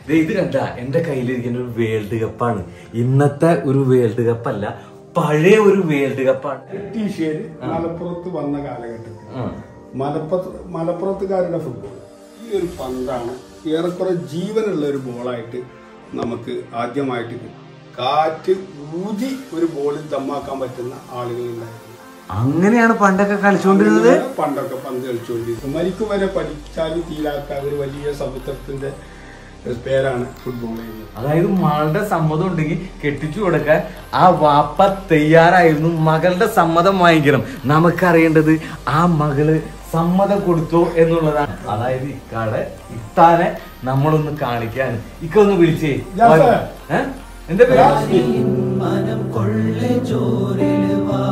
ദേ ഇത് കണ്ട എന്റെ കയ്യിലിരിക്കുന്ന ഒരു വേൾഡ് കപ്പാണ് ഇന്നത്തെ ഒരു വേൾഡ് കപ്പ് അല്ല പഴയ ഒരു വേൾഡ് കപ്പാണ് ബ്രിട്ടീഷുകാര് മലപ്പുറത്ത് വന്ന കാലഘട്ടത്തിൽ മലപ്പുറത്ത് മലപ്പുറത്തുകാരുടെ ഫുട്ബോൾ ഈ ഒരു പന്താണ് ഏറെക്കുറെ ജീവനുള്ള ഒരു ബോളായിട്ട് നമുക്ക് ആദ്യമായിട്ട് കിട്ടും കാറ്റ് ഊതി ഒരു ബോളിൽ ദമ്മാക്കാൻ പറ്റുന്ന ആളുകളുണ്ടായിരുന്നു അങ്ങനെയാണ് പണ്ടൊക്കെ കളിച്ചുകൊണ്ടിരുന്നത് ഇങ്ങനെ പണ്ടൊക്കെ പന്ത് കളിച്ചുകൊണ്ടിരുന്നത് മരിക്കും വരെ പഠിച്ചാൽ തീരാത്ത ഒരു വലിയ സമുദ്രത്തിന്റെ പേരാണ് ഫുട്ബോൾ ചെയ്യുന്നത് അതായത് മകളുടെ സമ്മതം ഉണ്ടെങ്കിൽ കെട്ടിച്ചു കൊടുക്കാൻ ആ വാപ്പ തയ്യാറായിരുന്നു മകളുടെ സമ്മതം വാങ്ങിക്കണം നമുക്കറിയേണ്ടത് ആ മകള് സമ്മതം കൊടുത്തോ എന്നുള്ളതാണ് അതായത് ഇക്കാടെ ഇത്താനെ നമ്മളൊന്ന് കാണിക്കാൻ ഇക്ക ഒന്ന് വിളിച്ചേ ജാഫർ. ഏ? എന്താ പേര് മനം കൊള്ളെ ചോരിലുവാ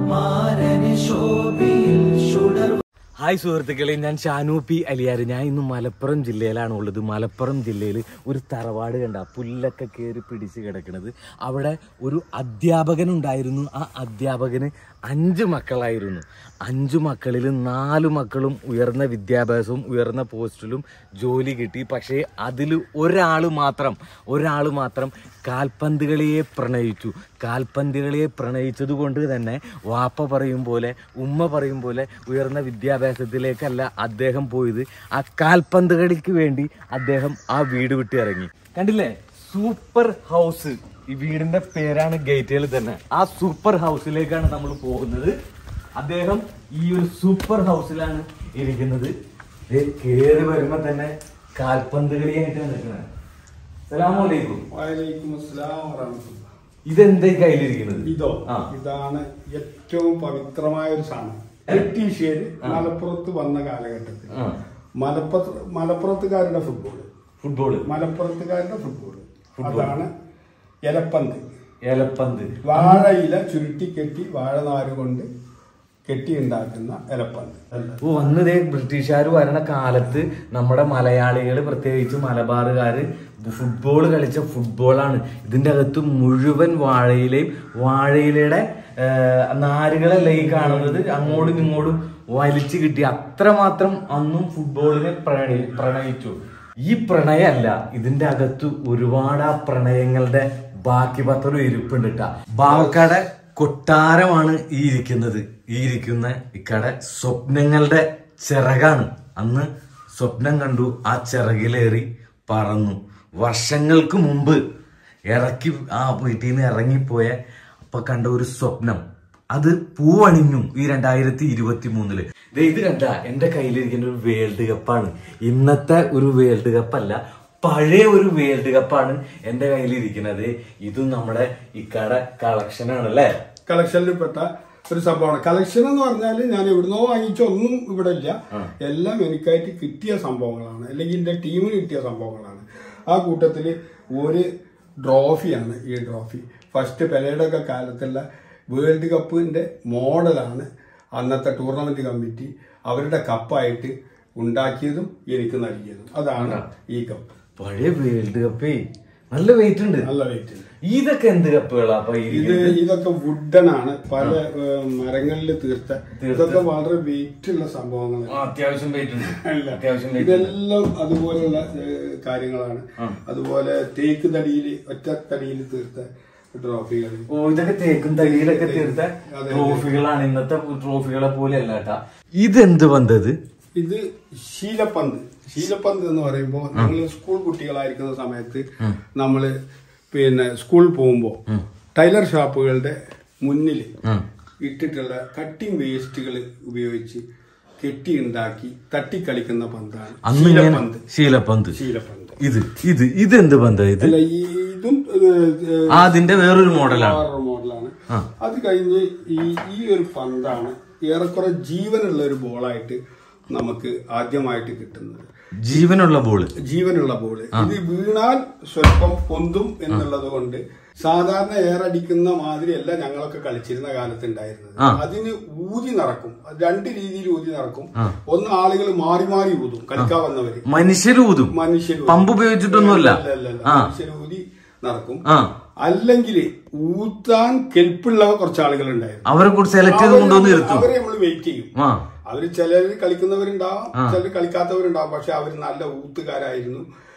മാരന് ശോഭിയിൽ ചുടർ ഹായ് സുഹൃത്തുക്കളെ ഞാൻ ഷാനു പി അലിയാർ ഞാൻ ഇന്ന് മലപ്പുറം ജില്ലയിലാണ് ഉള്ളത് മലപ്പുറം ജില്ലയിൽ ഒരു തറവാട് കണ്ട പുല്ലൊക്കെ കയറി പിടിച്ച് കിടക്കുന്നത് അവിടെ ഒരു അധ്യാപകൻ ഉണ്ടായിരുന്നു ആ അധ്യാപകന് അഞ്ച് മക്കളായിരുന്നു അഞ്ചു മക്കളിൽ നാല് മക്കളും ഉയർന്ന വിദ്യാഭ്യാസവും ഉയർന്ന പോസ്റ്റിലും ജോലി കിട്ടി പക്ഷേ അതിൽ ഒരാൾ മാത്രം ഒരാൾ മാത്രം കാൽപന്തുകളിയെ പ്രണയിച്ചു കാൽപന്തുകളിയെ പ്രണയിച്ചത് കൊണ്ട് തന്നെ വാപ്പ പറയും പോലെ ഉമ്മ പറയും പോലെ ഉയർന്ന വിദ്യാഭ്യാസത്തിലേക്കല്ല അദ്ദേഹം പോയത് ആ കാൽപന്ത് കളിക്ക് വേണ്ടി അദ്ദേഹം ആ വീട് വിട്ട് ഇറങ്ങി കണ്ടില്ലേ സൂപ്പർ ഹൗസ് ഈ വീടിന്റെ പേരാണ് ഗേറ്റുകൾ തന്നെ ആ സൂപ്പർ ഹൗസിലേക്കാണ് നമ്മൾ പോകുന്നത് അദ്ദേഹം ഈ ഒരു സൂപ്പർ ഹൗസിലാണ് ഇരിക്കുന്നത് ദേ കേറി വരുമ്പോ തന്നെ കാൽപന്ത് കളിയായിട്ടാണ് നിൽക്കുന്നത് സലാമലൈക്കും വഅലൈക്കും അസ്സലാം വറഹ്മത്തുള്ളാഹി. ഇതെന്താ ഈ കയ്യിലിരിക്കുന്നത് ഇതോ ആ. ഇതാണ് ഏറ്റവും പവിത്രമായ ഒരു സാധനം ബ്രിട്ടീഷുകാര് മലപ്പുറത്ത് വന്ന കാലഘട്ടത്തിൽ ആ. മലപ്പുറത്ത് മലപ്പുറത്തുകാരുടെ ഫുട്ബോൾ ഫുട്ബോള് മലപ്പുറത്തുകാരുടെ ഫുട്ബോൾ അതാണ് എലപ്പന്ത് ഏലപ്പന്ത് വാഴയില ചുരുട്ടി കെട്ടി വാഴനാര് കൊണ്ട് കെട്ടി ഉണ്ടാക്കുന്ന എലപ്പന്ത് ഓ അന്ന് ദേ ബ്രിട്ടീഷുകാർ വരണ കാലത്ത് നമ്മുടെ മലയാളികൾ പ്രത്യേകിച്ച് മലബാറുകാര് ഫുട്ബോൾ കളിച്ച ഫുട്ബോളാണ് ഇതിന്റെ അകത്ത് മുഴുവൻ വാഴയിലയും വാഴയിലയുടെ ആ, നാരുകളല്ല ഈ കാണുന്നത് അങ്ങോട്ടും ഇങ്ങോട്ടും വലിച്ചു കിട്ടി അത്രമാത്രം അന്നും ഫുട്ബോളിനെ പ്രണയി പ്രണയിച്ചു ഈ പ്രണയമല്ല ഇതിന്റെ അകത്ത് ഒരുപാട് ആ പ്രണയങ്ങളുടെ ബാക്കി പത്രം ഇരിപ്പുണ്ട് കേട്ടാ ബാവക്കാടെ കൊട്ടാരമാണ് ഈ ഇരിക്കുന്നത് ഈ ഇരിക്കുന്ന ഇക്കടെ സ്വപ്നങ്ങളുടെ ചിറകാണ് അന്ന് സ്വപ്നം കണ്ടു ആ ചിറകിലേറി പറന്നു വർഷങ്ങൾക്ക് മുമ്പ് ഇറക്കി ആ വീട്ടിൽ നിന്ന് ഇറങ്ങിപ്പോയ അപ്പൊ കണ്ട ഒരു സ്വപ്നം അത് പൂവണിഞ്ഞു ഈ രണ്ടായിരത്തി ഇരുപത്തി മൂന്നില് ദേ ഇത് കണ്ട എന്റെ കയ്യിലിരിക്കുന്ന ഒരു വേൾഡ് കപ്പാണ് ഇന്നത്തെ ഒരു വേൾഡ് കപ്പ് അല്ല പഴയ ഒരു വേൾഡ് കപ്പാണ് എന്റെ കയ്യിലിരിക്കുന്നത് ഇതും നമ്മുടെ ഇക്കടെ കളക്ഷൻ ആണ് അല്ലേ കളക്ഷനിൽപ്പെട്ട ഒരു സംഭവമാണ് കളക്ഷൻ എന്ന് പറഞ്ഞാൽ ഞാൻ എവിടുന്നോ വാങ്ങിച്ച ഒന്നും ഇവിടെ ഇല്ല എല്ലാം എനിക്കായിട്ട് കിട്ടിയ സംഭവങ്ങളാണ് അല്ലെങ്കിൽ എന്റെ ടീമിന് കിട്ടിയ സംഭവങ്ങളാണ് ആ കൂട്ടത്തിൽ ഒരു ട്രോഫിയാണ് ഈ ട്രോഫി ഫസ്റ്റ് പെലയുടെ ഒക്കെ കാലത്തുള്ള വേൾഡ് കപ്പിന്റെ മോഡലാണ് അന്നത്തെ ടൂർണമെന്റ് കമ്മിറ്റി അവരുടെ കപ്പായിട്ട് ഉണ്ടാക്കിയതും എനിക്ക് നൽകിയതും അതാണ് ഈ കപ്പ് പഴയ വേൾഡ് കപ്പേ നല്ല വെയിറ്റ് ഉണ്ട് നല്ല വെയിറ്റ് ഉണ്ട് ഇതൊക്കെ എന്ത് കപ്പുകളാ അപ്പൊ ഇത് ഇരിക്കുന്നത് ഇതൊക്കെ വുഡൻ ആണ് പല ഏഹ്, മരങ്ങളിൽ തീർത്ത ഇതൊക്കെ വളരെ വെയിറ്റ് ഉള്ള സംഭവങ്ങളാണ് ആ, അത്യാവശ്യം വെയിറ്റ് ഉണ്ട് അല്ല. അത്യാവശ്യം വെയിറ്റ് ഉണ്ട് ഇതെല്ലാം അതുപോലുള്ള ഏഹ്, കാര്യങ്ങളാണ് അതുപോലെ തേക്ക് തടിയിൽ ഒറ്റ തടിയിൽ തീർത്ത ട്രോഫികൾ ഓ ഇതൊക്കെ തേക്കും തടിയിലൊക്കെ തീർത്ത അതെ. ട്രോഫികളാണ് ഇന്നത്തെ ട്രോഫികളെ പോലെ അല്ല കേട്ടാ ഇതെന്ത് വന്നത് ഇത് ശീലപ്പന്ത് ശീലപ്പന്ത് എന്ന് പറയുമ്പോൾ നിങ്ങൾ സ്കൂൾ കുട്ടികളായിരിക്കുന്ന സമയത്ത് നമ്മള് പിന്നെ സ്കൂളിൽ പോകുമ്പോൾ ടൈലർ ഷാപ്പുകളുടെ മുന്നിൽ ഇട്ടിട്ടുള്ള കട്ടിംഗ് വേസ്റ്റുകൾ ഉപയോഗിച്ച് കെട്ടി ഉണ്ടാക്കി തട്ടിക്കളിക്കുന്ന പന്താണ് അന്ന് ഞാൻ ശീലപ്പന്ത് ശീലപ്പന്ത് ശീലപ്പന്ത് ഇത് ഇത് ഇതെന്ത് പന്ത ഇത് അല്ല ഈ ഇതും ഏഹ്, ഏഹ്, ആ, അതിന്റെ വേറൊരു മോഡലാണ് വേറൊരു മോഡലാണ് അത് കഴിഞ്ഞ് ഈ ഈ ഒരു പന്താണ് ഏറെക്കുറെ ജീവനുള്ള ഒരു ബോളായിട്ട് നമുക്ക് ആദ്യമായിട്ട് കിട്ടുന്നത് ജീവനുള്ള ബോള് ജീവനുള്ള ബോൾ ഇത് വീണാൽ സ്വല്പം പൊന്തും എന്നുള്ളത് കൊണ്ട് സാധാരണ എയറടിക്കുന്ന മാതിരിയല്ല ഞങ്ങളൊക്കെ കളിച്ചിരുന്ന കാലത്ത് ഉണ്ടായിരുന്നത് അതിന് ഊതി നടക്കും രണ്ട് രീതിയിൽ ഊതി നടക്കും ഒന്ന് ആളുകൾ മാറി മാറി ഊതും കളിക്കാൻ വന്നവര് മനുഷ്യര് ഊതും മനുഷ്യർ പമ്പ് ഉപയോഗിച്ചിട്ടൊന്നുമല്ല ആ. മനുഷ്യർ ഊതി നടക്കും ആ അല്ലെങ്കിൽ ഊത്താൻ കെൽപ്പുള്ള കുറച്ച് ആളുകൾ ഉണ്ടായിരുന്നു അവരെ കൂടി സെലക്ട് ചെയ്ത് കൊണ്ടുവന്ന് ഇരുത്തും അവരെ നമ്മൾ വെയിറ്റ് ചെയ്യും ആ അവര് ചിലർ കളിക്കുന്നവരുണ്ടാവാം ചിലർ കളിക്കാത്തവരുണ്ടാവാം പക്ഷെ അവർ നല്ല ഊത്തുകാരായിരുന്നു അവര് ചിലർ കളിക്കുന്നവരുണ്ടാവും ചിലർ കളിക്കാത്തവരുണ്ടാവും പക്ഷെ അവർ നല്ല ഊത്തുകാരായിരുന്നു അവര് ചിലർ കളിക്കുന്നവരുണ്ടാവാം ചിലർ കളിക്കാത്തവരുണ്ടാവും പക്ഷെ അവർ നല്ല ഊത്തുകാരായിരുന്നു അവര് ചിലർ കളിക്കുന്നവരുണ്ടാവാം ചിലർ കളിക്കാത്തവരുണ്ടാവും പക്ഷെ അവർ നല്ല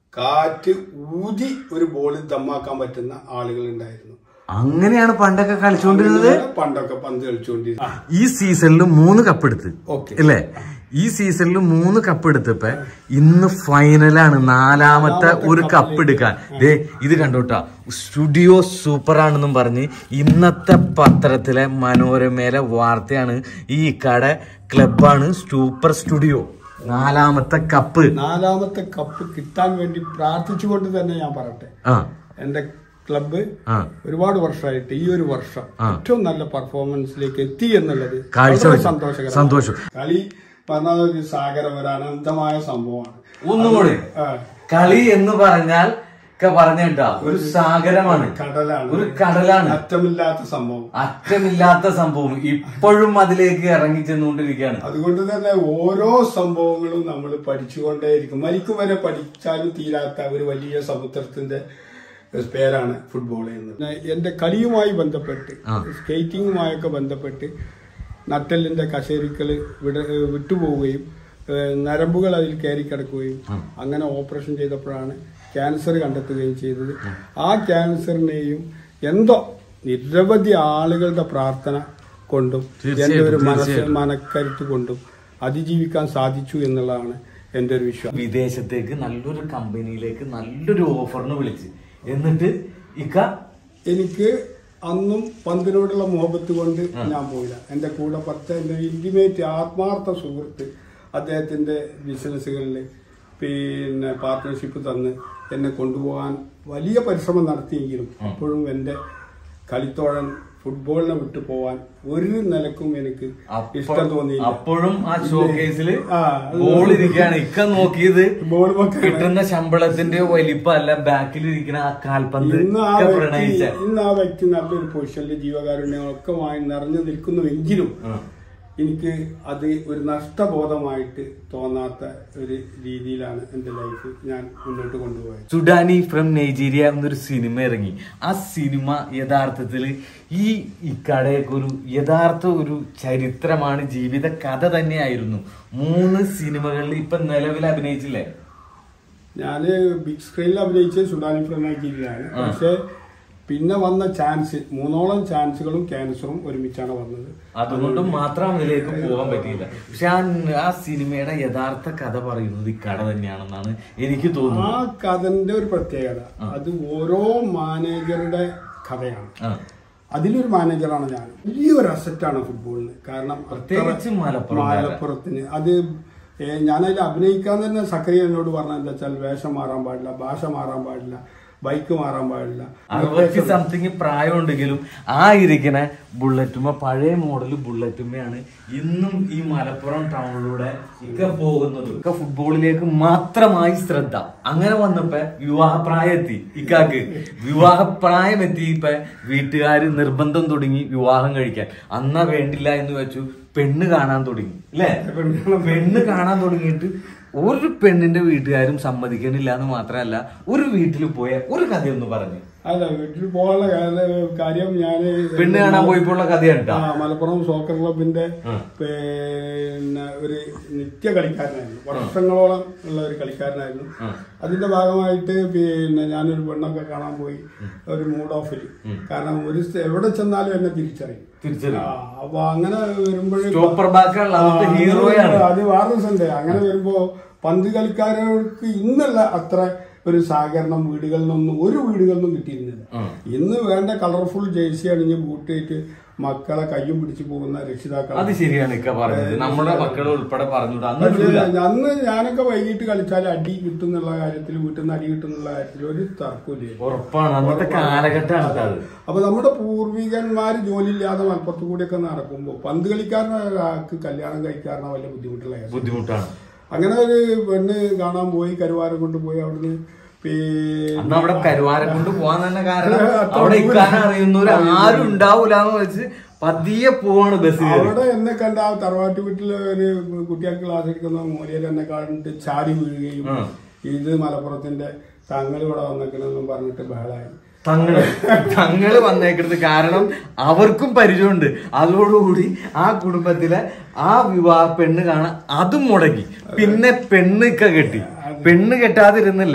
കാറ്റ് ഊതി ഒരു ബോളിൽ ദമ്മാക്കാൻ പറ്റുന്ന ആളുകൾ ഉണ്ടായിരുന്നു അങ്ങനെയാണ് പണ്ടൊക്കെ കളിച്ചുകൊണ്ടിരുന്നത് പണ്ടൊക്കെ പന്ത് കളിച്ചുകൊണ്ടിരുന്നത് ആ, ഈ സീസണിൽ മൂന്ന് കപ്പ് എടുത്ത് ഓക്കെ അല്ലേ ഈ സീസണിൽ മൂന്ന് കപ്പ് എടുത്തപ്പോ ഇന്ന് ഫൈനലാണ് നാലാമത്തെ ഒരു കപ്പ് എടുക്കാൻ ദേ ഇത് കണ്ടോട്ടാ സ്റ്റുഡിയോ സൂപ്പർ ആണെന്നും പറഞ്ഞ് ഇന്നത്തെ പത്രത്തിലെ മനോരമയിലെ വാർത്തയാണ് ഈ കട ക്ലബാണ് സൂപ്പർ സ്റ്റുഡിയോ നാലാമത്തെ കപ്പ് നാലാമത്തെ കപ്പ് കിട്ടാൻ വേണ്ടി പ്രാർത്ഥിച്ചുകൊണ്ട് തന്നെ ഞാൻ പറയട്ടെ ആ എന്റെ ക്ലബ്ബ് ആ ഒരുപാട് വർഷമായിട്ട് ഈ ഒരു വർഷം ആ. ഏറ്റവും നല്ല പെർഫോമൻസിലേക്ക് എത്തി എന്നുള്ളത് കാഴ്ച വളരെ വെച്ചു. സന്തോഷകരം സന്തോഷം കളി പറഞ്ഞ ഒരു സാഗരം ഒരു അനന്തമായ സംഭവമാണ് ഒന്നുകൂടി ആ, കളി എന്ന് പറഞ്ഞാൽ ഒക്കെ പറഞ്ഞിട്ടാ ഒരു സാഗരമാണ് കടലാണ് ഒരു കടലാണ് അറ്റമില്ലാത്ത സംഭവം അറ്റമില്ലാത്ത സംഭവം ഇപ്പോഴും അതിലേക്ക് ഇറങ്ങി ചെന്നുകൊണ്ടിരിക്കുകയാണ് അതുകൊണ്ട് തന്നെ ഓരോ സംഭവങ്ങളും നമ്മൾ പഠിച്ചുകൊണ്ടേയിരിക്കും മരിക്കും വരെ പഠിച്ചാലും തീരാത്ത ഒരു വലിയ സമുദ്രത്തിന്റെ പേരാണ് ഫുട്ബോൾ എന്നത് എന്റെ കളിയുമായി ബന്ധപ്പെട്ട് സ്കേറ്റിങ്ങുമായൊക്കെ ബന്ധപ്പെട്ട് നട്ടെല്ലിന്റെ കശേരിക്കൾ വിട വിട്ടുപോവുകയും ഏഹ് നരമ്പുകൾ അതിൽ കയറി കിടക്കുകയും അങ്ങനെ ഓപ്പറേഷൻ ചെയ്തപ്പോഴാണ് ക്യാൻസർ കണ്ടെത്തുകയും ചെയ്തത് ആ ക്യാൻസറിനെയും എന്തോ നിരവധി ആളുകളുടെ പ്രാർത്ഥന കൊണ്ടും എന്റെ ഒരു മനസ്സ് മനക്കരുത്ത് കൊണ്ടും അതിജീവിക്കാൻ സാധിച്ചു എന്നുള്ളതാണ് എന്റെ ഒരു വിശ്വാസം വിദേശത്തേക്ക് നല്ലൊരു കമ്പനിയിലേക്ക് നല്ലൊരു ഓഫറിന് വിളിച്ച് എന്നിട്ട് ഇക്ക എനിക്ക് അന്നും പന്തിനോടുള്ള മുഹബത്ത് കൊണ്ട് ഞാൻ പോയില്ല എന്റെ കൂടെ പത്ത് എന്റെ ഇന്റിമേറ്റ് ആത്മാർത്ഥ സുഹൃത്ത് അദ്ദേഹത്തിന്റെ ബിസിനസ്സുകളിൽ പിന്നെ പാർട്ട്ണർഷിപ്പ് തന്ന് എന്നെ കൊണ്ടുപോകാൻ വലിയ പരിശ്രമം നടത്തിയെങ്കിലും അപ്പോഴും എന്റെ കളിത്തോഴൻ ഫുട്ബോളിനെ വിട്ടു പോവാൻ ഒരു നിലക്കും എനിക്ക് ഇഷ്ടം തോന്നിയില്ല അപ്പോഴും ആ ഷോക്കേസില് ആ, ബോൾ ഇരിക്കുകയാണ് ഇക്ക നോക്കിയത് ബോൾ മക്കൾ കിട്ടുന്ന ശമ്പളത്തിന്റെ വലിപ്പമല്ല ബാക്കിലിരിക്കുന്ന ആ കാൽപന്ത് ഇന്ന് ആ ഒക്കെ വ്യക്തി പ്രണയിച്ച ഇന്ന് ആ വ്യക്തി നല്ലൊരു പൊസിഷനിൽ ജീവകാരുണ്യമൊക്കെ വാങ്ങി നിറഞ്ഞു നിൽക്കുന്നുവെങ്കിലും എനിക്ക് അത് ഒരു നഷ്ടബോധമായിട്ട് തോന്നാത്ത ഒരു രീതിയിലാണ് എന്റെ ലൈഫ് ഞാൻ മുന്നോട്ട് കൊണ്ടുപോയത് സുഡാനി ഫ്രം നൈജീരിയ എന്നൊരു സിനിമ ഇറങ്ങി ആ സിനിമ യഥാർത്ഥത്തിൽ ഈ ഇക്കടയൊക്കെ ഒരു യഥാർത്ഥ ഒരു ചരിത്രമാണ് ജീവിത കഥ തന്നെയായിരുന്നു മൂന്ന് സിനിമകളിൽ ഇപ്പൊ നിലവിൽ അഭിനയിച്ചില്ലേ ഞാന് ബിഗ് സ്ക്രീനിൽ അഭിനയിച്ച സുഡാനി ഫ്രം നൈജീരിയയാണ് പക്ഷെ പിന്നെ വന്ന ചാൻസ് മൂന്നോളം ചാൻസുകളും ക്യാൻസറും ഒരുമിച്ചാണ് വന്നത് അതുകൊണ്ട് മാത്രം അതിലേക്ക് പോകാൻ പറ്റിയില്ല പക്ഷെ ആ ആ സിനിമയുടെ യഥാർത്ഥ കഥ പറയുന്നത് ഈ കട തന്നെയാണെന്നാണ് എനിക്ക് ആ തോന്നുന്നത് കഥന്റെ ഒരു പ്രത്യേകത അത് ഓരോ മാനേജറുടെ കഥയാണ് ആ. അതിലൊരു മാനേജറാണ് ഞാൻ വലിയൊരു അസറ്റാണ് ഫുട്ബോളിന് കാരണം അത്ര- പ്രത്യേകിച്ച് മലപ്പുറം മലപ്പുറത്തിന് അത് ഏ, ഞാനതിൽ അഭിനയിക്കാൻ തന്നെ സക്രിയ എന്നോട് പറഞ്ഞ എന്താ വെച്ചാൽ വേഷം മാറാൻ പാടില്ല ഭാഷ മാറാൻ പാടില്ല ബൈക്ക് മാറാൻ പാടില്ല അറുപത്തി സംതിങ് പ്രായമുണ്ടെങ്കിലും ആ ഇരിക്കുന്ന ബുള്ളറ്റുമ്മ പഴയ മോഡൽ ബുള്ളറ്റുമ്മയാണ് ഇന്നും ഈ മലപ്പുറം ടൗണിലൂടെ ഇക്ക പോകുന്നത് ഇക്ക ഫുട്ബോളിലേക്ക് മാത്രമായി ശ്രദ്ധ അങ്ങനെ വന്നപ്പോ വിവാഹപ്രായം എത്തി ഇക്കാക്ക് വിവാഹപ്രായം എത്തി ഇപ്പൊ വീട്ടുകാര് നിർബന്ധം തുടങ്ങി വിവാഹം കഴിക്കാൻ അന്നാ വേണ്ടില്ല എന്ന് വെച്ചു പെണ്ണ് കാണാൻ തുടങ്ങി അല്ലേ പെണ്ണ് കാണാൻ തുടങ്ങിയിട്ട് ഒരു പെണ്ണിന്റെ വീട്ടുകാരും സമ്മതിക്കണില്ല എന്ന് മാത്രമല്ല ഒരു വീട്ടിൽ പോയ ഒരു കഥയൊന്ന് പറഞ്ഞു അല്ല വീട്ടിൽ പോകാനുള്ള കാര- കാര്യം ഞാൻ പെണ്ണ് കാണാൻ പോയപ്പോഴുള്ള കഥയാണ് ട്ടോ. ആ മലപ്പുറം സോക്കർ ക്ലബിന്റെ പിന്നെ ഒരു നിത്യ കളിക്കാരനായിരുന്നു വർഷങ്ങളോളം ഉള്ള ഒരു കളിക്കാരനായിരുന്നു അതിന്റെ ഭാഗമായിട്ട് പിന്നെ ഞാനൊരു പെണ്ണൊക്കെ കാണാൻ പോയി ഒരു മൂഡ് ഓഫിൽ കാരണം ഒരു സ്ഥ- എവിടെ ചെന്നാലും എന്നെ തിരിച്ചറിയും തിരിച്ചറിയും. ആ, അപ്പൊ അങ്ങനെ വരുമ്പോഴേ സ്റ്റോപ്പർ ബാക്കുള്ള അവിടുത്തെ ആ, ഹീറോയാണ് അത് വേറെ രസമുണ്ട് അങ്ങനെ വരുമ്പോ പന്ത് കളിക്കാർക്ക് ഇന്നല്ല അത്ര ഒരു സഹകരണം വീടുകളിൽ നിന്നും ഒരു വീടുകളിൽ നിന്നും കിട്ടിയിരുന്നില്ല ഇന്ന് വേണ്ട കളർഫുൾ ജേഴ്സി അണിഞ്ഞ് ബൂട്ടിട്ട് മക്കളെ കയ്യും പിടിച്ചു പോകുന്ന രക്ഷിതാക്കൾ അത് ശരിയാണ് ഇക്ക പറഞ്ഞത് നമ്മുടെ മക്കൾ ഉൾപ്പെടെ പറഞ്ഞിട്ട് അന്ന് പക്ഷേ ഇടില്ല. അന്ന് ഞാനൊക്കെ വൈകിട്ട് കളിച്ചാൽ അടി കിട്ടുന്നുള്ള കാര്യത്തിൽ വീട്ടിൽ നിന്ന് അടി കിട്ടുന്നുള്ള കാര്യത്തിൽ ഒരു തർക്കമില്ല ഉറപ്പാണ് അന്നത്തെ കാലഘട്ടമാണ് ട്ടോ അത് അപ്പൊ നമ്മുടെ പൂർവികന്മാർ ജോലിയില്ലാതെ മലപ്പുറത്ത് കൂടിയൊക്കെ നടക്കുമ്പോൾ പന്ത് കളിക്കാരനൊരാൾക്ക് കല്യാണം കഴിക്കാറിന വലിയ ബുദ്ധിമുട്ടുള്ള കാര്യം. ബുദ്ധിമുട്ടാണ് അങ്ങനെ ഒരു പെണ്ണ് കാണാൻ പോയി കരുവാരം കൊണ്ടുപോയി അവിടുന്ന് പിന്നെ അന്ന് അവിടെ കരുവാരം കൊണ്ട് പോവാൻ തന്നെ കാരണം അത്ര അവിടെ ദൂരം. ഇക്കാൻ അറിയുന്നവര് ആരും ഉണ്ടാവൂല എന്ന് വെച്ച് പതിയെ പോവാണ് ബസ് കയറി അവിടെ എന്നെ കണ്ട ആ തറവാട്ട് വീട്ടില് ഒരു കുട്ടികൾക്ക് ക്ലാസ് എടുക്കുന്ന മൂലയിൽ എന്നെ കണ്ടിട്ട് ചാടി വീഴുകയും ആ. ഇത് മലപ്പുറത്തിന്റെ തങ്ങൾ ഇവിടെ വന്നേക്കണെന്നും പറഞ്ഞിട്ട് ബഹളായി തങ്ങള് തങ്ങള് വന്നേക്കരുത് കാരണം അവർക്കും പരിചയമുണ്ട് അതോടുകൂടി ആ കുടുംബത്തിലെ ആ വിവാഹ പെണ്ണ് കാണാൻ അതും മുടങ്ങി പിന്നെ പെണ്ണൊക്കെ കെട്ടി പെണ്ണ് കെട്ടാതിരുന്നില്ല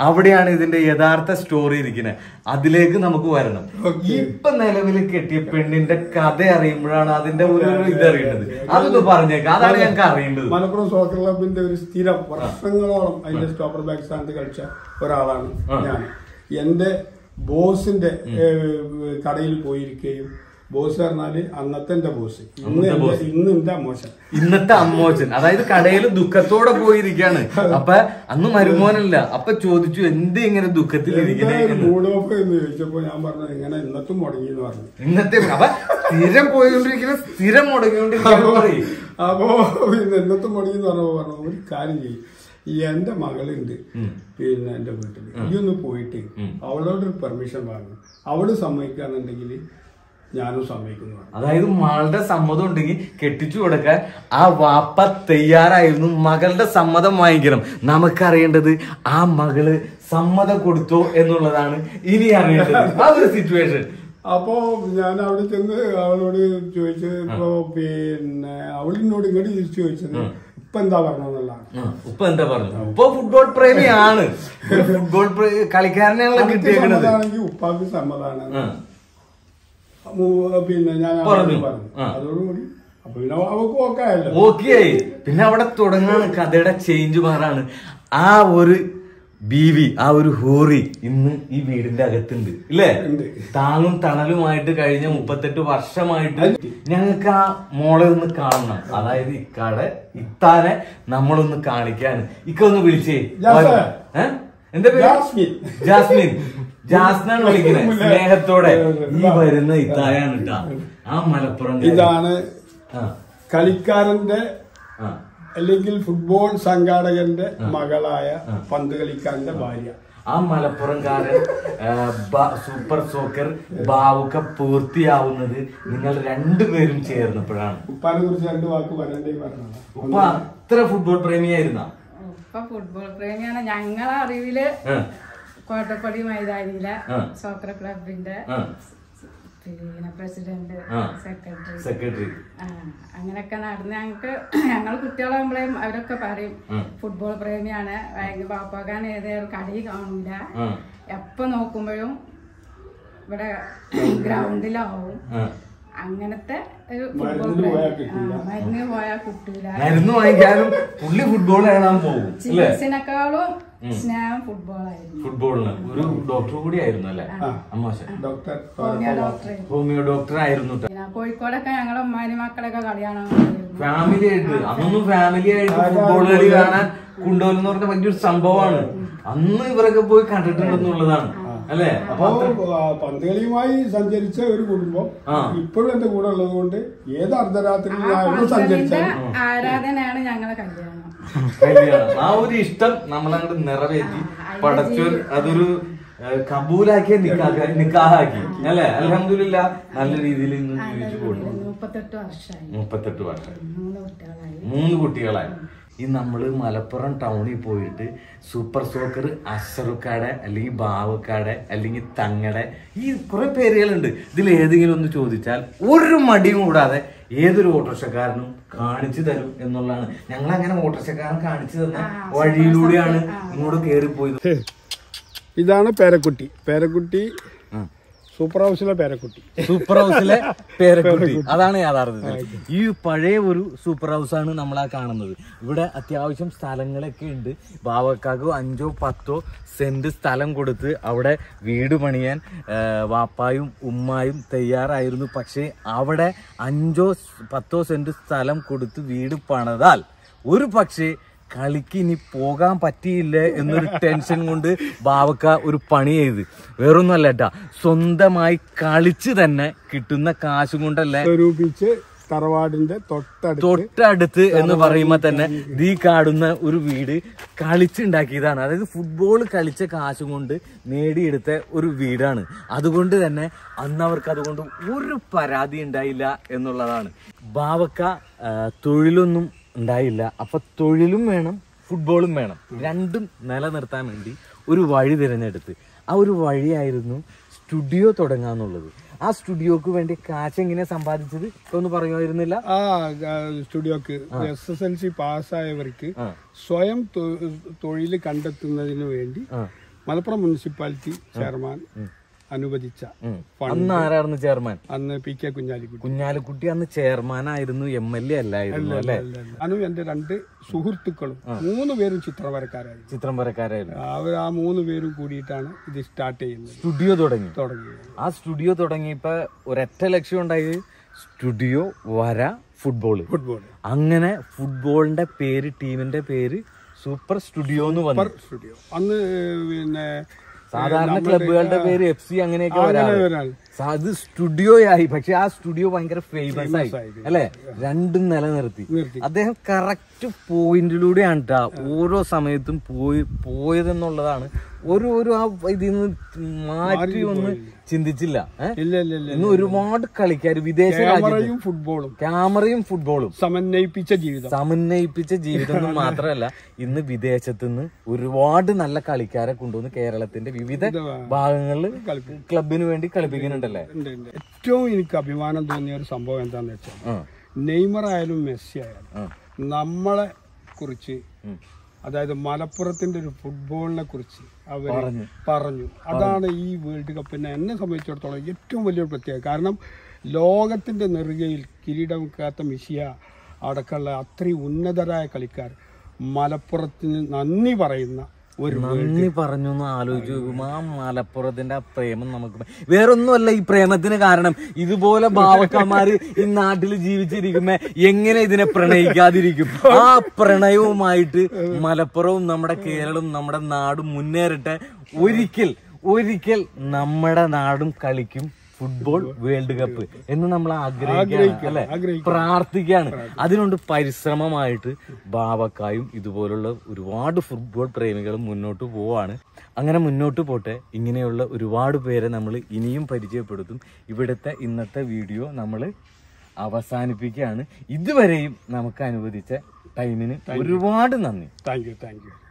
അവിടെയാണ് ഇതിന്റെ യഥാർത്ഥ സ്റ്റോറി ഇരിക്കുന്നത് അതിലേക്ക് നമുക്ക് വരണം ഇപ്പൊ നിലവിൽ കെട്ടിയ പെണ്ണിന്റെ കഥ അറിയുമ്പോഴാണ് അതിന്റെ ഒരു ഒരു ഇത് അറിയേണ്ടത് അതൊന്ന് പറഞ്ഞേക്കാം അതാണ് ഞങ്ങൾക്ക് അറിയേണ്ടത് മലപ്പുറം സോക്കർ ക്ലബിന്റെ ഒരു സ്ഥിരം വർഷങ്ങളോളം അതിന്റെ സ്റ്റോപ്പർ ബാക്ക് സ്ഥാനത്ത് കളിച്ച ഒരാളാണ് ഞാൻ എന്റെ ബോസിന്റെ ഏഹ്, കടയിൽ പോയിരിക്കുകയും ബോസ് പറഞ്ഞാല് അന്നത്തെ എന്റെ ബോസ് ഇന്ന് എന്റെ ഇന്ന് എന്റെ അമ്മോശൻ ഇന്നത്തെ അമ്മോച്ചൻ അതായത് കടയിൽ ദുഃഖത്തോടെ പോയിരിക്കാണ് അപ്പൊ അന്ന് മരുമോനല്ല അപ്പൊ ചോദിച്ചു എന്ത് ഇങ്ങനെ ദുഃഖത്തിൽ എന്താ ഇരിക്കണേ ഒരു എന്ന്. മൂഡ് ഓഫ് എന്ന് ചോദിച്ചപ്പോ ഞാൻ പറഞ്ഞത് ഇങ്ങനെ ഇന്നത്തും മുടങ്ങി എന്ന് പറഞ്ഞു ഇന്നത്തെ അപ്പൊ സ്ഥിരം പോയിക്കൊണ്ടിരിക്കുന്ന സ്ഥിരം മുടങ്ങിക്കൊണ്ടിരിക്കുന്ന പറയും അപ്പോ പിന്നെ ഇന്നത്തെ മുടങ്ങി എന്ന് പറഞ്ഞപ്പോ പറഞ്ഞു ഒരു കാര്യം ചെയ്യും ഈ എന്റെ മകളുണ്ട് പിന്നെ എന്റെ വീട്ടിൽ ഈ ഒന്ന് പോയിട്ട് അവളോട് ഒരു പെർമിഷൻ വാങ്ങും അവള് സമ്മതിക്കാന്നുണ്ടെങ്കിൽ ഞാനും സമ്മതിക്കുന്നു പറഞ്ഞു അതായത് മകളുടെ സമ്മതം ഉണ്ടെങ്കിൽ കെട്ടിച്ചു കൊടുക്കാൻ ആ വാപ്പ തയ്യാറായിരുന്നു മകളുടെ സമ്മതം വാങ്ങിക്കണം നമുക്കറിയേണ്ടത് ആ മകള് സമ്മതം കൊടുത്തോ എന്നുള്ളതാണ് ഇനി അറിയേണ്ടത് ആ ഒരു സിറ്റുവേഷൻ അപ്പോ ഞാൻ അവിടെ ചെന്ന് അവളോട് ചോദിച്ചു ഇപ്പൊ പിന്നെ അവളിനോട് ഇങ്ങോട്ട് തിരിച്ചു ചോദിച്ചത് ഇപ്പൊ എന്താ പറഞ്ഞതെന്നുള്ളതാണ് ഉപ്പ എന്താ പറഞ്ഞു ഉപ്പ ഫുട്ബോൾ പ്രേമിയാണ് ഒരു ഫുട്ബോൾ പ്രേ- കളിക്കാരനെയാണല്ലോ അവൾക്ക് കിട്ടിയേക്കണത് സമ്മതാണെങ്കിൽ ഉപ്പാക്ക് സമ്മതാണ് ആ. മൂ- പിന്നെ ഞാൻ അവളോട് പറഞ്ഞു. പറഞ്ഞു ആ. അതോടുകൂടി അപ്പൊ പിന്നെ അവക്ക് ഓക്കായല്ലോ ഓക്കെ പിന്നെ അവിടെ തുടങ്ങാണ് കഥയുടെ ചേഞ്ച് മാറാണ് ആ ഒരു ബീവി ആ ഒരു ഹൂറി ഇന്ന് ഈ വീടിന്റെ അകത്തുണ്ട് ഇല്ലേ ഉണ്ട്. താങ്ങും തണലുമായിട്ട് കഴിഞ്ഞ മുപ്പത്തെട്ട് വർഷമായിട്ട് ഞങ്ങൾക്ക് ആ മോളെ ഒന്ന് കാണണം അതായത് ഇക്കാടെ ഇത്താനെ നമ്മളൊന്ന് കാണിക്കാൻ ഇക്ക ഒന്ന് വിളിച്ചേ ജാസ. ഏ? എന്താ പേര് ജാസ്മിൻ. ജാസ്മിൻ ജാസ്മിനാണ് വിളിക്കുന്നത് മുല്ല. സ്നേഹത്തോടെ ഈ വരുന്ന ഇത്തായാണ് ഇട്ടാ ആ മലപ്പുറം ഇതാണ് ആ കളിക്കാരന്റെ ആ അല്ലെങ്കിൽ ഫുട്ബോൾ സംഘാടകന്റെ മകളായ പന്ത് കളിക്കാരന്റെ ഭാര്യ ആ മലപ്പുറംകാരൻ ആ, ബ- സൂപ്പർ സോക്കർ ബാവുക്ക പൂർത്തിയാവുന്നത് നിങ്ങൾ രണ്ടുപേരും ചേർന്നപ്പോഴാണ് ഉപ്പാനെ കുറിച്ച് രണ്ട് വാക്ക് പറയണ്ടേ പറഞ്ഞതാണ് ഉപ്പ അത്ര ഫുട്ബോൾ പ്രേമിയായിരുന്ന ഇപ്പൊ ഫുട്ബോൾ പ്രേമിയാണ് ഞങ്ങളെ അറിവില് കോട്ടപ്പടി മൈതാനിയിലെ ആ. സോക്കർ ക്ലബിന്റെ ആ. പിന്നെ പ്രസിഡന്റ് ആ. സെക്രട്ടറി സെക്രട്ടറി ആ, അങ്ങനെയൊക്കെ നടന്ന് ഞങ്ങൾക്ക് ഞങ്ങൾ കുട്ടികളാകുമ്പോഴേയും അവരൊക്കെ പറയും ഫുട്ബോൾ പ്രേമിയാണ് ഭയങ്കര പാപ്പാക്കാൻ ഏതൊരു കളി കാണൂല ആ. എപ്പോ നോക്കുമ്പോഴും ഇവിടെ ഗ്രൗണ്ടിലാവും അങ്ങനത്തെ ഒരു ഫുട്ബോൾ മരുന്നിന് പോയാൽ പ്രേമി കിട്ടില്ല. ആ, മരുന്ന് പോയാൽ കിട്ടൂല മരുന്ന് വാങ്ങിക്കാനും പുള്ളി ഫുട്ബോൾ കാണാൻ പോകും അല്ലേ ചികിത്സനേക്കാളും സ്നേഹം ഫുട്ബോളായിരുന്നു ഫുട്ബോളിന് ഒരു ഡോക്ടർ കൂടി ആയിരുന്നു അല്ലേ അമ്മാശൻ doctor homeo doctor homeo doctor ആയിരുന്നു ട്ടോ. പിന്നെ കോഴിക്കോടൊക്കെ ഞങ്ങളെ ഉമ്മാനി മക്കളൊക്കെ കളി കാണാൻ പോയിരുന്നു ഫാമിലി ആയിട്ട് അന്നൊന്നും ഫാമിലി ആയിട്ട് ഫുട്ബോൾ കളി കാണാൻ കൊണ്ടുവരുന്ന പറഞ്ഞ വലിയൊരു സംഭവമാണ് അന്ന് ഇവരൊക്കെ പോയി കണ്ടിട്ടുണ്ടെന്നുള്ളതാണ് അല്ലേ അപ്പോ ആ, പന്ത് കളിയുമായി സഞ്ചരിച്ച ഒരു കുടുംബം ആ. ഇപ്പോഴും എന്റെ കൂടെ ഉള്ളത് കൊണ്ട് ഏത് അർദ്ധരാത്രി ആ ഞാൻ എവിടെ പന്തലിന്റെ സഞ്ചരിച്ചാലും ആരാധനയാണ് ഞങ്ങളെ കല്യാണം കല്യാണം ആ ഒരു ഇഷ്ടം നമ്മളങ്ങോട്ട് നിറവേറ്റി പടച്ചോൻ അതൊരു ഏഹ്, കബൂലാക്കിയ നിക്കാക്ക നിക്കാഹാക്കി അല്ലെ അലഹമില്ല നല്ല രീതിയിൽ ഇന്ന് ജീവിച്ചു പോകുന്നു മുപ്പത്തെട്ട് വർഷമായി മുപ്പത്തെട്ട് വർഷം മൂന്ന് കുട്ടികളായി മൂന്ന് കുട്ടികളായി ഈ നമ്മള് മലപ്പുറം ടൗണിൽ പോയിട്ട് സൂപ്പർ സോക്കർ അഷറുക്കാടെ അല്ലെങ്കിൽ ബാവക്കാടെ അല്ലെങ്കിൽ തങ്ങടെ ഈ കുറെ പേരുകളുണ്ട് ഇതിൽ ഏതെങ്കിലും ഒന്ന് ചോദിച്ചാൽ ഒരു മടിയും കൂടാതെ ഏതൊരു ഓട്ടോറിക്ഷക്കാരനും കാണിച്ചു തരും എന്നുള്ളതാണ് ഞങ്ങൾ അങ്ങനെ ഓട്ടോറിക്ഷക്കാരൻ കാണിച്ചു തന്ന വഴിയിലൂടെയാണ് ഇങ്ങോട്ട് കയറിപ്പോയത് ഇതാണ് പേരക്കുട്ടി പേരക്കുട്ടി സൂപ്പർ ഹൗസിലെ പേരക്കുട്ടി സൂപ്പർ ഹൗസിലെ പേരക്കുട്ടി അതാണ് യാഥാർത്ഥ്യത്തിൽ ഈ പഴയ ഒരു സൂപ്പർ ഹൗസ് ആണ് നമ്മൾ ആ കാണുന്നത് ഇവിടെ അത്യാവശ്യം സ്ഥലങ്ങളൊക്കെ ഉണ്ട് ബാവക്കാക്ക് അഞ്ചോ പത്തോ സെന്റ് സ്ഥലം കൊടുത്ത് അവിടെ വീട് പണിയാൻ ആ, വാപ്പായും ഉമ്മായും തയ്യാറായിരുന്നു പക്ഷേ അവിടെ അഞ്ചോ പത്തോ സെന്റ് സ്ഥലം കൊടുത്ത് വീട് പണിതാൽ ഒരു പക്ഷേ കളിക്ക് ഇനി പോകാൻ പറ്റിയില്ല എന്നൊരു ടെൻഷൻ കൊണ്ട് ബാവക്ക ഒരു പണി ചെയ്ത് വേറൊന്നുമല്ല കേട്ടാ സ്വന്തമായി കളിച്ച് തന്നെ കിട്ടുന്ന കാശും കൊണ്ടല്ലേ സ്വരൂപിച്ച് തറവാടിന്റെ തൊട്ടടുത്ത് തൊട്ടടുത്ത് എന്ന് പറയുമ്പോ തന്നെ ദീ കാണുന്ന ഒരു വീട് കളിച്ചുണ്ടാക്കിയതാണ് അതായത് ഫുട്ബോൾ കളിച്ച കാശും കൊണ്ട് നേടിയെടുത്ത ഒരു വീടാണ് അതുകൊണ്ട് തന്നെ അന്ന് അവർക്ക് അതുകൊണ്ട് ഒരു പരാതി ഉണ്ടായില്ല എന്നുള്ളതാണ് ബാവക്ക ആ, തൊഴിലൊന്നും ഉണ്ടായില്ല അപ്പൊ തൊഴിലും വേണം ഫുട്ബോളും വേണം രണ്ടും നിലനിർത്താൻ വേണ്ടി ഒരു വഴി തിരഞ്ഞെടുത്ത് ആ ഒരു വഴിയായിരുന്നു സ്റ്റുഡിയോ തുടങ്ങാന്നുള്ളത് ആ സ്റ്റുഡിയോക്ക് വേണ്ടി കാശ് എങ്ങനെ സമ്പാദിച്ചത് ഒന്ന് പറയുമായിരുന്നില്ല ആ ആ, സ്റ്റുഡിയോക്ക് എസ് എസ് എൽ സി പാസ്സായവർക്ക് ആ. സ്വയം തൊ- തൊഴിൽ കണ്ടെത്തുന്നതിന് വേണ്ടി ആ. മലപ്പുറം മുനിസിപ്പാലിറ്റി ചെയർമാൻ അനുവദിച്ച ഫണ്ട് അന്ന് ആരായിരുന്നു ചെയർമാൻ അന്ന് പി കെ കുഞ്ഞാലിക്കുട്ടി കുഞ്ഞാലിക്കുട്ടി അന്ന് ചെയർമാനായിരുന്നു എം എൽ എ അല്ലായിരുന്നു അല്ലെ അനു എന്റെ രണ്ട് സുഹൃത്തുക്കളും മൂന്ന് പേരും ചിത്രവരക്കാരായിരുന്നു ചിത്രം വരക്കാരായിരുന്നു അവർ ആ മൂന്ന് പേരും കൂടിയിട്ടാണ് ഇത് സ്റ്റാർട്ട് ചെയ്യുന്നത് സ്റ്റുഡിയോ തുടങ്ങി തുടങ്ങിയത് ആ സ്റ്റുഡിയോ തുടങ്ങിയപ്പോ ഒരൊറ്റ ലക്ഷ്യം ഉണ്ടായത് സ്റ്റുഡിയോ വര ഫുട്ബോള് ഫുട്ബോൾ അങ്ങനെ ഫുട്ബോളിന്റെ പേര് ടീമിന്റെ പേര് സൂപ്പർ സ്റ്റുഡിയോ എന്ന് വന്നു സ്റ്റുഡിയോ അന്ന് പിന്നെ സാധാരണ ക്ലബുകളുടെ പേര് എഫ് സി അങ്ങനെയൊക്കെ അങ്ങനെ വരാറ് വരാൻ സാ- അത് സ്റ്റുഡിയോ ആയി പക്ഷെ ആ സ്റ്റുഡിയോ ഭയങ്കര ഫേമസ് ആയി ആയി. അല്ലെ രണ്ടും നിലനിർത്തി നിർത്തി. അദ്ദേഹം കറക്റ്റ് പോയിന്റിലൂടെയാണ് ട്ടാ ഓരോ സമയത്തും പോയി പോയതെന്നുള്ളതാണ് ഒരു ഒരു ആ ഇതിൽ നിന്ന് മാറ്റി ഒന്ന് ചിന്തിച്ചില്ല ഏ? ഇല്ല ഇല്ല ഇല്ല ഇന്ന് ഒരുപാട് കളിക്കാർ വിദേശ രാജ്യത്ത് ക്യാമറയും ഫുട്ബോളും ക്യാമറയും ഫുട്ബോളും സമന്വയിപ്പിച്ച ജീവിതം സമന്വയിപ്പിച്ച ജീവിതം എന്ന് മാത്രമല്ല ഇന്ന് വിദേശത്ത് നിന്ന് ഒരുപാട് നല്ല കളിക്കാരെ കൊണ്ടുവന്ന് കേരളത്തിന്റെ വിവിധ ഭാഗങ്ങളിൽ ക്ലബിന് വേണ്ടി കളിപ്പിക്കുന്നുണ്ടല്ലേ ഉണ്ട്, ഉണ്ട്. ഏറ്റവും എനിക്ക് അഭിമാനം തോന്നിയ ഒരു സംഭവം എന്താന്ന് വെച്ചാൽ ആ, നെയ്മർ ആയാലും മെസ്സി ആയാലും ആ. നമ്മളെ കുറിച്ച് അതായത് മലപ്പുറത്തിന്റെ ഒരു ഫുട്ബോളിനെ കുറിച്ച് അവർ പറഞ്ഞു. പറഞ്ഞു അതാണ് ഈ വേൾഡ് കപ്പിനെ എന്നെ സംബന്ധിച്ചിടത്തോളം ഏറ്റവും വലിയൊരു പ്രത്യേകത കാരണം ലോകത്തിന്റെ നെറുകയിൽ കിരീടം കാത്ത മിഷിയ അടക്കമുള്ള അത്രയും ഉന്നതരായ കളിക്കാർ മലപ്പുറത്തിന് നന്ദി പറയുന്ന ഒരു നന്ദി പറഞ്ഞു എന്ന് ആലോചിച്ച് നോക്കുമ്പോ ആ മലപ്പുറത്തിന്റെ ആ പ്രേമം നമുക്ക് ഭ- വേറൊന്നുമല്ല ഈ പ്രേമത്തിന് കാരണം ഇതുപോലെ ഭാവക്കന്മാര് ഈ നാട്ടിൽ ജീവിച്ചിരിക്കുമ്പോ എങ്ങനെ ഇതിനെ പ്രണയിക്കാതിരിക്കും ആ പ്രണയവുമായിട്ട് മലപ്പുറവും നമ്മുടെ കേരളവും നമ്മുടെ നാടും മുന്നേറട്ടെ ഒരിക്കൽ ഒരിക്കൽ നമ്മുടെ നാടും കളിക്കും ഫുട്ബോൾ വേൾഡ് കപ്പ് എന്ന് നമ്മൾ ആഗ്രഹിക്കുകയാണ് അല്ലെ ആഗ്രഹിക്കുകയാണ്. പ്രാർത്ഥിക്കുകയാണ് അതിനുകൊണ്ട് പരിശ്രമമായിട്ട് ബാവക്കായും ഇതുപോലുള്ള ഒരുപാട് ഫുട്ബോൾ പ്രേമികളും മുന്നോട്ട് പോവാണ് അങ്ങനെ മുന്നോട്ട് പോട്ടെ ഇങ്ങനെയുള്ള ഒരുപാട് പേരെ നമ്മൾ ഇനിയും പരിചയപ്പെടുത്തും ഇവിടുത്തെ ഇന്നത്തെ വീഡിയോ നമ്മൾ അവസാനിപ്പിക്കുകയാണ് ഇതുവരെയും നമുക്ക് അനുവദിച്ച ടൈമിന് ഒരുപാട് നന്ദി താങ്ക് യു താങ്ക് യു